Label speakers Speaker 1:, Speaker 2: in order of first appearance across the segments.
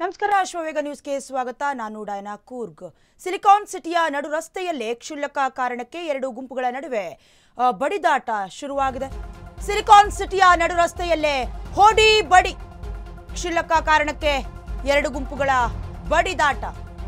Speaker 1: ನಮಸ್ಕಾರ ಅಶ್ವವೇಗ ನ್ಯೂಸ್ಗೆ ಸ್ವಾಗತ ನಾನು ಡಯನಾ ಕೂರ್ಗ್ ಸಿಲಿಕಾನ್ ಸಿಟಿಯ ನಡು ರಸ್ತೆಯಲ್ಲೇ ಕ್ಷುಲ್ಲಕ ಕಾರಣಕ್ಕೆ ಎರಡು ಗುಂಪುಗಳ ನಡುವೆ ಆ, ಬಡಿದಾಟ ಶುರುವಾಗಿದೆ ಸಿಲಿಕಾನ್ ಸಿಟಿಯ ನಡು ರಸ್ತೆಯಲ್ಲೇ ಹೋಡಿ ಬಡಿ ಕ್ಷುಲ್ಲಕ ಕಾರಣಕ್ಕೆ ಎರಡು ಗುಂಪುಗಳ ಬಡಿದಾಟ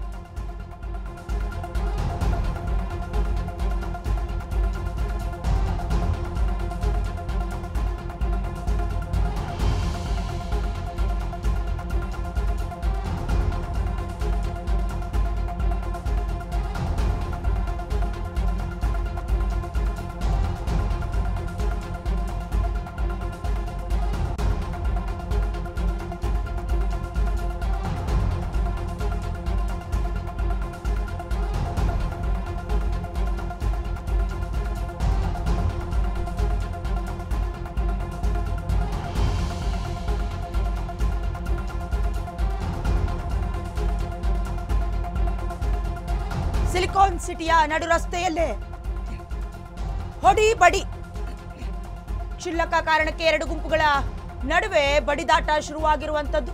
Speaker 1: ಸಿಲಿಕಾನ್ ಸಿಟಿಯ ನಡು ರಸ್ತೆಯಲ್ಲೇ ಹೊಡಿ ಬಡಿ ಕ್ಷುಲ್ಲಕ ಕಾರಣಕ್ಕೆ ಎರಡು ಗುಂಪುಗಳ ನಡುವೆ ಬಡಿದಾಟ ಶುರುವಾಗಿರುವಂತದ್ದು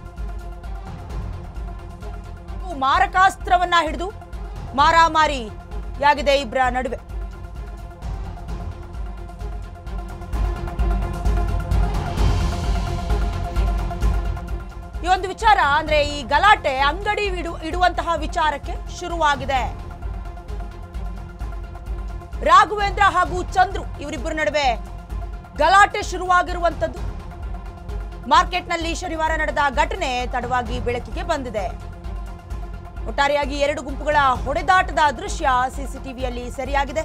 Speaker 1: ಮಾರಕಾಸ್ತ್ರವನ್ನ ಹಿಡಿದು ಮಾರಾಮಾರಿ ಯಾಗಿದೆ ಇಬ್ಬರ ನಡುವೆ ಈ ಒಂದು ವಿಚಾರ ಅಂದ್ರೆ ಈ ಗಲಾಟೆ ಅಂಗಡಿ ಇಡು ಇಡುವಂತಹ ವಿಚಾರಕ್ಕೆ ಶುರುವಾಗಿದೆ ರಾಘವೇಂದ್ರ ಹಾಗೂ ಚಂದ್ರು ಇವರಿಬ್ಬರ ನಡುವೆ ಗಲಾಟೆ ಶುರುವಾಗಿರುವಂತದ್ದು ಮಾರ್ಕೆಟ್ನಲ್ಲಿ ಶನಿವಾರ ನಡೆದ ಘಟನೆ ತಡವಾಗಿ ಬೆಳಕಿಗೆ ಬಂದಿದೆ ಒಟ್ಟಾರೆಯಾಗಿ ಎರಡು ಗುಂಪುಗಳ ಹೊಡೆದಾಟದ ದೃಶ್ಯ ಸಿಸಿಟಿವಿಯಲ್ಲಿ ಸೆರೆಯಾಗಿದೆ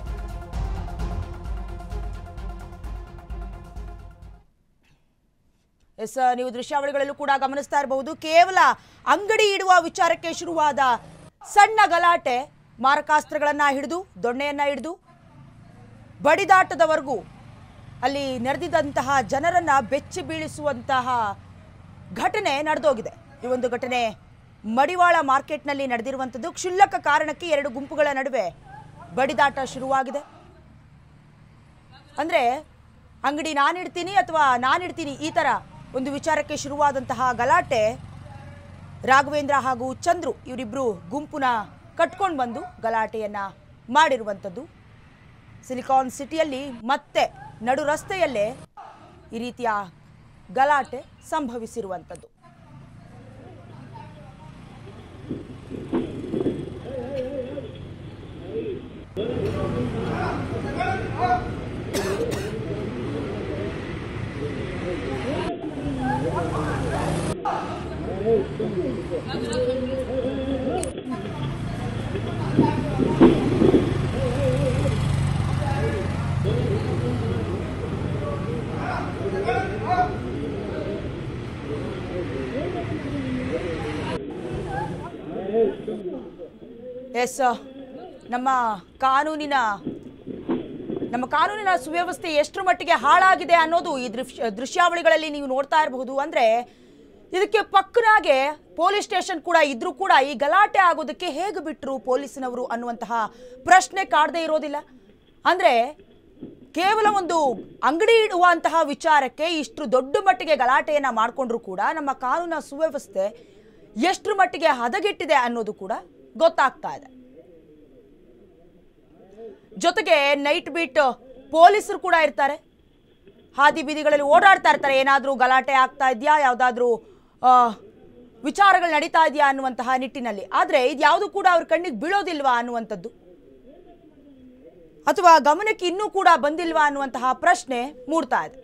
Speaker 1: ಎಸ್ ನೀವು ದೃಶ್ಯಾವಳಿಗಳಲ್ಲೂ ಕೂಡ ಗಮನಿಸ್ತಾ ಇರಬಹುದು ಕೇವಲ ಅಂಗಡಿ ಇಡುವ ವಿಚಾರಕ್ಕೆ ಶುರುವಾದ ಸಣ್ಣ ಗಲಾಟೆ ಮಾರಕಾಸ್ತ್ರಗಳನ್ನ ಹಿಡಿದು ದೊಣ್ಣೆಯನ್ನ ಹಿಡಿದು ಬಡಿದಾಟದವರೆಗೂ ಅಲ್ಲಿ ನೆರೆದಿದ್ದಂತಹ ಜನರನ್ನ ಬೆಚ್ಚಿ ಬೀಳಿಸುವಂತಹ ಘಟನೆ ನಡೆದೋಗಿದೆ ಈ ಒಂದು ಘಟನೆ ಮಡಿವಾಳ ಮಾರ್ಕೆಟ್ನಲ್ಲಿ ನಡೆದಿರುವಂಥದ್ದು ಕ್ಷುಲ್ಲಕ ಕಾರಣಕ್ಕೆ ಎರಡು ಗುಂಪುಗಳ ನಡುವೆ ಬಡಿದಾಟ ಶುರುವಾಗಿದೆ ಅಂದ್ರೆ ಅಂಗಡಿ ನಾನಿಡ್ತೀನಿ ಅಥವಾ ನಾನಿಡ್ತೀನಿ ಈ ಥರ ಒಂದು ವಿಚಾರಕ್ಕೆ ಶುರುವಾದಂತಹ ಗಲಾಟೆ ರಾಘವೇಂದ್ರ ಹಾಗೂ ಚಂದ್ರು ಇವರಿಬ್ಬರು ಗುಂಪುನ ಕಟ್ಕೊಂಡು ಬಂದು ಗಲಾಟೆಯನ್ನ ಮಾಡಿರುವಂಥದ್ದು ಸಿಲಿಕಾನ್ ಸಿಟಿಯಲ್ಲಿ ಮತ್ತೆ ನಡು ರಸ್ತೆಯಲ್ಲೇ ಈ ರೀತಿಯ ಗಲಾಟೆ ಸಂಭವಿಸಿರುವಂಥದ್ದು ಎಸ್ ನಮ್ಮ ಕಾನೂನಿನ ನಮ್ಮ ಕಾನೂನಿನ ಸುವ್ಯವಸ್ಥೆ ಎಷ್ಟರ ಮಟ್ಟಿಗೆ ಹಾಳಾಗಿದೆ ಅನ್ನೋದು ಈ ದೃಶ್ಯ ದೃಶ್ಯಾವಳಿಗಳಲ್ಲಿ ನೀವು ನೋಡ್ತಾ ಇರಬಹುದು ಅಂದ್ರೆ ಇದಕ್ಕೆ ಪಕ್ಕನಾಗೆ ಪೊಲೀಸ್ ಸ್ಟೇಷನ್ ಕೂಡ ಇದ್ರೂ ಕೂಡ ಈ ಗಲಾಟೆ ಆಗೋದಕ್ಕೆ ಹೇಗೆ ಬಿಟ್ರು ಪೊಲೀಸಿನವರು ಅನ್ನುವಂತಹ ಪ್ರಶ್ನೆ ಕಾಡದೇ ಇರೋದಿಲ್ಲ ಅಂದ್ರೆ ಕೇವಲ ಒಂದು ಅಂಗಡಿ ಇಡುವಂತಹ ವಿಚಾರಕ್ಕೆ ಇಷ್ಟು ದೊಡ್ಡ ಮಟ್ಟಿಗೆ ಗಲಾಟೆಯನ್ನ ಮಾಡಿಕೊಂಡ್ರು ಕೂಡ ನಮ್ಮ ಕಾನೂನಿನ ಸುವ್ಯವಸ್ಥೆ ಎಷ್ಟರ ಮಟ್ಟಿಗೆ ಹದಗೆಟ್ಟಿದೆ ಅನ್ನೋದು ಕೂಡ ಗೊತ್ತಾಗ್ತಾ ಇದೆ ಜೊತೆಗೆ ನೈಟ್ ಬೀಟ್ ಪೊಲೀಸರು ಕೂಡ ಇರ್ತಾರೆ ಹಾದಿ ಬೀದಿಗಳಲ್ಲಿ ಓಡಾಡ್ತಾ ಇರ್ತಾರೆ ಏನಾದರೂ ಗಲಾಟೆ ಆಗ್ತಾ ಇದೆಯಾ ಯಾವುದಾದ್ರೂ ವಿಚಾರಗಳು ನಡೀತಾ ಇದೆಯಾ ಅನ್ನುವಂತಹ ನಿಟ್ಟಿನಲ್ಲಿ ಆದರೆ ಇದು ಯಾವುದು ಕೂಡ ಅವ್ರ ಕಣ್ಣಿಗೆ ಬೀಳೋದಿಲ್ವಾ ಅನ್ನುವಂಥದ್ದು ಅಥವಾ ಗಮನಕ್ಕೆ ಇನ್ನೂ ಕೂಡ ಬಂದಿಲ್ವಾ ಅನ್ನುವಂತಹ ಪ್ರಶ್ನೆ ಮೂಡ್ತಾ ಇದೆ